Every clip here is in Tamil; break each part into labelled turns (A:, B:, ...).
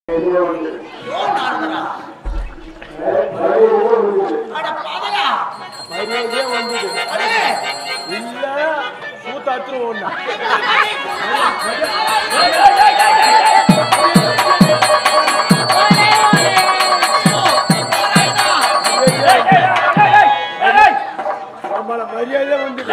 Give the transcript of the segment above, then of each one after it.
A: யோ நாரதரா அட பாதகா
B: மரியாதையே வந்தது
A: அடே
B: இல்ல கூத்தாத்துரும் ஒண்ணா நம்மள மரியாதையே வந்தது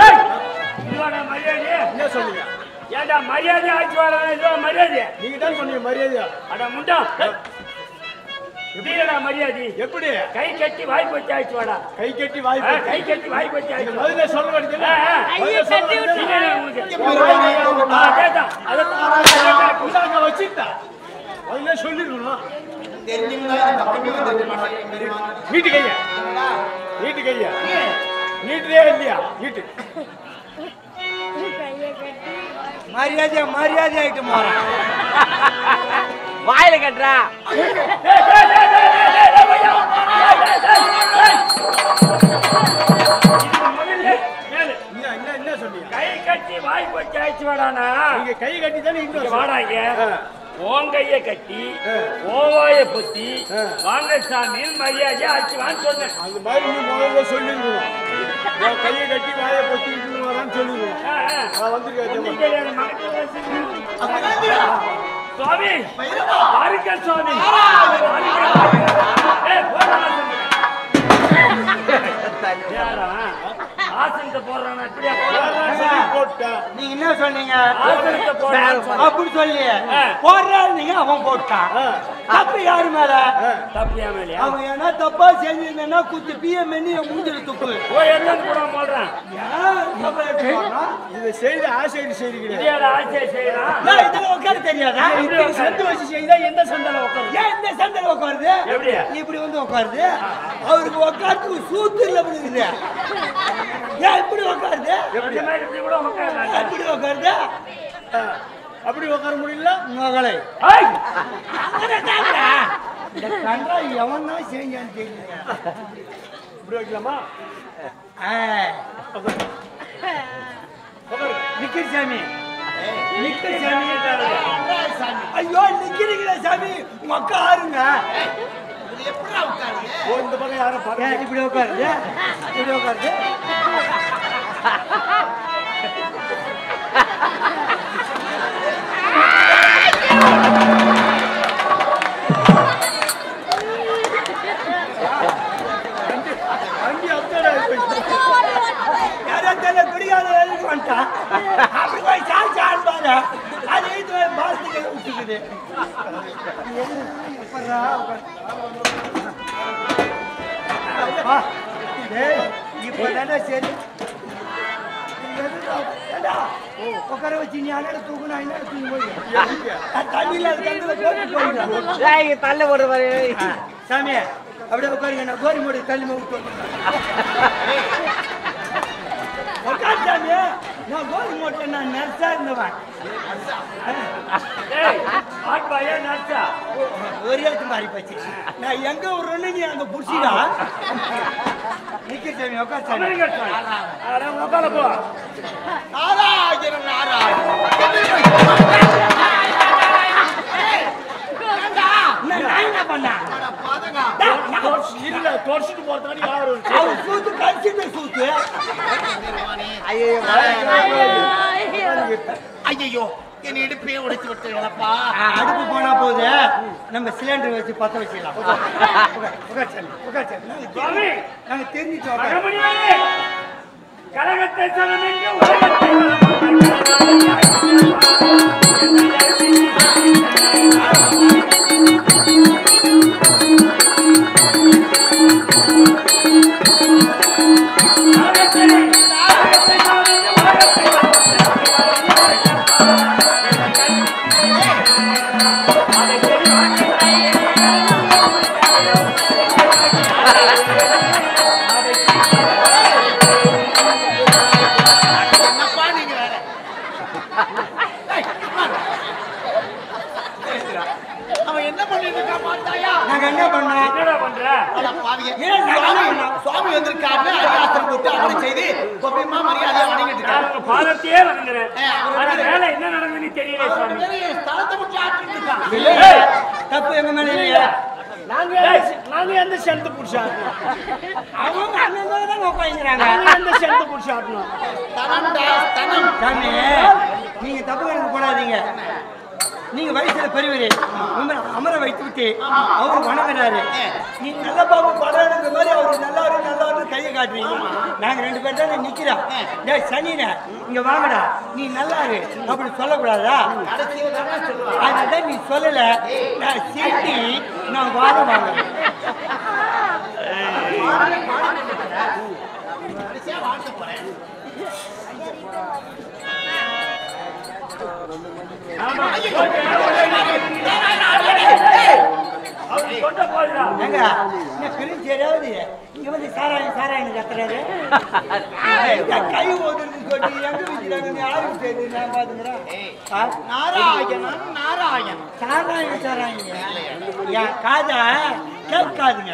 B: என்ன சொன்னீங்க
C: ஏண்டா மரியாதை ஆட்சி வர மரியாதை
B: நீங்க தான் சொன்னீங்க மரியாதையா
C: அட முண்டா எப்படிடா மரியாதை
B: எப்படி
C: கை கட்டி வாய் போச்சு ஆயிடுச்சு வாடா
B: கை கட்டி
C: ஆ,
B: வாய்ப்பு
C: கை கட்டி வாய் போச்சு
B: நீங்க
C: ஆயிடுச்சு
B: முதல்ல சொல்ல வேண்டியது
C: ஆ, ஆ.
B: முதல்ல சொல்ல வேண்டியது
C: இல்ல, உங்களுக்கு. ஆ, அதேதான். அதைத்தான்.
B: புதாங்க வச்சுட்டா முதல்ல சொல்லிருக்கணும்
A: தெரிஞ்சுங்களா இந்த பக்கமே வந்துருக்க மாட்டேன் பெரியமா
B: நீட்டு கையா நீட்டு கையா நீட்டுதே இல்லையா நீட்டு
D: மரியாதை மரியாதை ஆயிட்டு போறான்
E: வாயில கட்டுறா
C: முதல்ல மேலு.
B: என்ன என்ன என்ன சொன்னீங்க
C: கை கட்டி வாய் போச்சு ஆயிடுச்சு வாடானா
B: நீங்க கை கட்டி தானே
C: இங்க
B: இங்க
C: வாடா இங்க
B: ஆ.
C: உன் கைய கட்டி
B: ஆ.
C: ஓவாய பொத்தி
B: ஆ.
C: வாங்க சாமி மரியாதை ஆச்சு வான்னு சொன்னேன்
B: அந்த மாதிரி நீ முதல்ல சொல்லிருக்கணும் நான் கையை கட்டி வாயை பொத்திட்டு வரான்னு சொல்லிருக்கணும்
C: ஆ, ஆ.
B: நான் வந்திருக்கேன்
C: ஒண்ணும் தெரியாது, மகன் பேசுங்க. சுவாமி வாருங்க சுவாமி ஏய், போடா, யாரா? ஆசனத்தை போடுறானா இப்படியா போடுறானா?
B: சொல்லி போட்டேன்
D: நீங்க என்ன சொன்னீங்க
C: ஆசனத்தை போடுறான்னு சொன்னேன்.
D: அப்படி சொல்லி
C: ஆ.
D: போடுறாரு நீங்க அவன் போட்டான்
B: ஆ.
D: தப்பு யாரு மேல
C: தப்பியா மேலையா?
D: அவன் என்ன தப்பா செஞ்சிருந்தா குத்து பிஎம் பண்ணி மூஞ்சில துப்பு
C: போய் எல்லாம் கூட போடுறான்
D: ஏன் தப்பா எடுத்து போடுறான்?
B: இதை செய்த ஆசைடு செய்திக்கிறேன்
C: இதையாடா ஆட்சியை செய்யறான்
D: ஏன் இதுல உட்கார தெரியாதா
C: எப்படி
B: சந்து வச்சு செய்தா எந்த சந்தால உட்காரு
D: ஏன் இந்த சந்தையில உட்காருது
C: எப்படி?
D: இப்படி வந்து உட்காருது அவருக்கு உட்காரத்துக்கு சூத்து இல்ல இருக்குது ஏன் இப்படி உட்காருது
C: இந்த மாதிரி இப்படி கூட உட்காரலாம்.
D: இப்படி உட்காருது
B: அப்படி உட்கார முடியல
D: மகளை
C: ஏய்,
D: இந்த கன்றா எவன் தான் செஞ்சான்னு தெரியல
B: இப்படி வைக்கலாமா
D: நிக்கிற சாமி நிக்கிற சாமி ஐயோ நிக்கிறீங்களா சாமி உங்க அக்கா ஆறுங்க
A: இது எப்படிடா உட்காருது
B: ஓ இந்த பக்கம் யாரும்
D: ஏன்
B: பாருங்க
D: இப்படி உட்காருது இப்படி உட்காருது
B: அங்கே அப்சரா இருக்கு
D: யாரோ தெரியல குடிகார எழுதி வந்துட்டான் அப்படி போய் சால் சால் பாரு அது எழுதி போய் பாலத்துக்கு விட்டுக்குது எப்படா இப்பதானே சரி ஏண்டா, உட்கார வச்சு நீ அண்ணன் தூக்கணும் அண்ணன் தூக்கி போய் தண்ணியில் அது கண்டில போட்டு போயிடுறான்
E: ஏய், தள்ள போடுற மாதிரி
D: சாமி அப்படியே உட்காருங்க நான் கோரி மூடி தள்ளி விட்டு உட்காரு சாமி நான் கோரி மூட்டை நான் நர்ஸா இருந்தவன்
C: ஏய், ஆட்பாயா, நர்ஸா?
D: ஒரு எழுத்து மாறி போச்சு நான் எங்க விடுறேன்னு நீ அங்க புடிச்சிடா நிக்க சாமி உட்கார் சாமி
C: அமெரிக்கா சாமி. அட, உட்கார போ.
A: நாராயணன் நாராயணன்
D: என்ன, நான் என்ன பண்ணேன்
A: அட பாதகா
B: தோர்ஸ்- இல்ல தோர்ச்சிட்டு போறதுக்காண்டி யார் ஒரு
D: அவன் சூத்து கழிச்சிட்டு சூத்து
A: ஐயோ என் இடுப்பையே உடைச்சு விட்டுங்களப்பா
D: ஆ, அடுப்பு போனா போது நம்ம சிலிண்டர் வச்சு பத்த வச்சிடலாம் உட்கார், உட்கார் சாமி உட்கார் சாமி நாங்க
C: சுவாமி,
D: தெரிஞ்சு- நாங்க தெரிஞ்சுட்டு உட்கார்.
C: மகமணியாரே, கழகத்தை சனமெங்கு உலகத்தை
A: என்னப்பா நீங்க வேற அவன் என்ன பண்ணிட்டு இருக்கான் பார்த்தாயா
D: நாங்க என்ன பண்ணோம்
C: என்னடா பண்ற
A: அட பாவியே.
D: ஏன் நான்
A: சுவாமி
D: என்ன பண்ணோம்?
A: சுவாமி வந்திருக்காருன்னு அரியாசனம் போட்டு அவனை செய்து கொப்பியமா மரியாதையா வணங்கிட்டு
C: நான்
A: இருக்காரு
C: உங்க பாதத்தையே வணங்குறேன்
A: ஏய், அவர்
C: ஆனா
A: வந்து-
C: மேல என்ன நடந்ததுன்னு தெரியல
A: அவர்
C: சுவாமி
A: ரெண்டு பேரும் என் ஸ்தலத்தை விட்டு ஆட்டிட்டு இருக்கான்
C: ஏய்,
D: தப்பு எங்க மேல இல்லையா
B: நாங்க எந்த- நாங்க எந்த சென்ட் புடிச்சு ஆட்டணும்
D: அவங்க அண்ணன் மேல தான் உட்காந்துக்கிறாங்க
B: நாங்க எந்த சென்ட் புடிச்சு ஆட்டணும்
A: தனம்டா தனம்
D: சாமி நீங்க தப்பு கணக்கு போடாதீங்க நீங்க வயசுல பெரியவர் உங்களை அமர வைத்து விட்டு அவரு வணங்குறாரு நீ நல்ல பாபு படம் மாதிரி அவரு நல்லாரு நல்லாரு கையை காட்டுறீங்க நாங்க ரெண்டு பேர் தான் நிக்கிறோம் டேய் சனினே இங்க வாங்கடா நீ நல்லாரு அப்படி சொல்லக்கூடாதா
A: கடைசியில தானே சொல்லுவான்
D: அதனால நீ சொல்லல நான் சீட்டி நான் வாழ வாங்குறேன்
A: கடைசியா வாழ்க்கை போறேன்
C: அவர் கொண்ட போதுடா
D: ஏங்க இந்த பெரும் சரியாவது இங்க வந்து சாராயம் சாராயம் கத்துறாரு இந்த கை ஓதுறதுன்னு சொல்லி எங்க வச்சுறாங்க யாருக்கு தெரியுது நான் பாத்துக்கிறேன் ஆ?
A: நாராயணன் நாராயணன்
D: சாராயம் சாராயம் என் காதை கேட்காதுங்க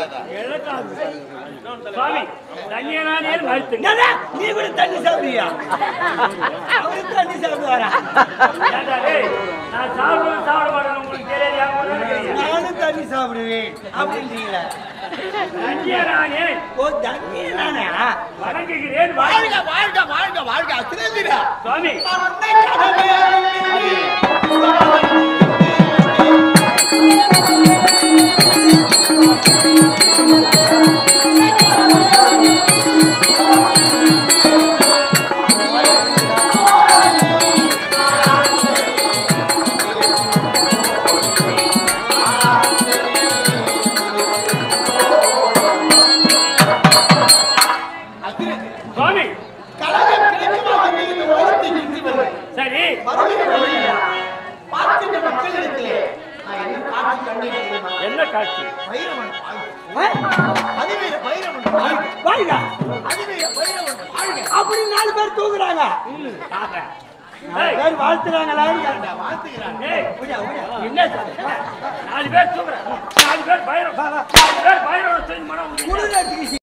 C: சுவாமி தண்ணியனானே மறுத்துங்க
D: என்னடா, நீ கூட தண்ணி சாப்பிடுவியா அவரு தண்ணி சாப்பிடுவாரா
C: ஏண்டா டேய், நான் சாப்பிடுவேன் சாப்பிட மாட்டேன் உங்களுக்கு தெரியாது யார் முதல்ல தெரியும்.
D: நானும் தண்ணி சாப்பிடுவேன் அப்படின்றீங்களா
C: தண்ணியனானே
D: ஓ தண்ணி நானே
C: வணங்குகிறேன்
A: வாழ்க வாழ்க வாழ்க வாழ்க சுரேந்திரா
C: சுவாமி
A: நான் உன்னை கடமையாக
C: சுவாமி
A: கழகம் கிடைக்குமாக மிகுந்த ஒருத்தி நின்று வருவேன்
C: சரி
A: வருகிற வழியில பார்க்கின்ற மக்களிடத்திலே நான் என்ன காட்சி கண்டேன் தெரியுமா?
C: என்ன காட்சி
A: பைரவன் வாழ்க. அதிவீர பைரவன் வாழ்க.
D: வாங்க
A: அதிவீர பைரவன் வாழ்க.
D: அப்படி நாலு பேர் தூக்குறாங்க
C: ஆக.
D: நாலு
C: ஏய்,
D: பேர் வாழ்த்துறாங்களான்னு கேட்டேன்.
A: வாழ்த்துகிறான்.
C: ஏய்,
D: விடா, விடா.
C: என்ன சொல்ற? நாலு பேர் தூக்குறேன் நாலு பேர் பயிரம் நாலு பேர் பயிரோட செஞ்சு மனம்
D: குளிரத்துக்கு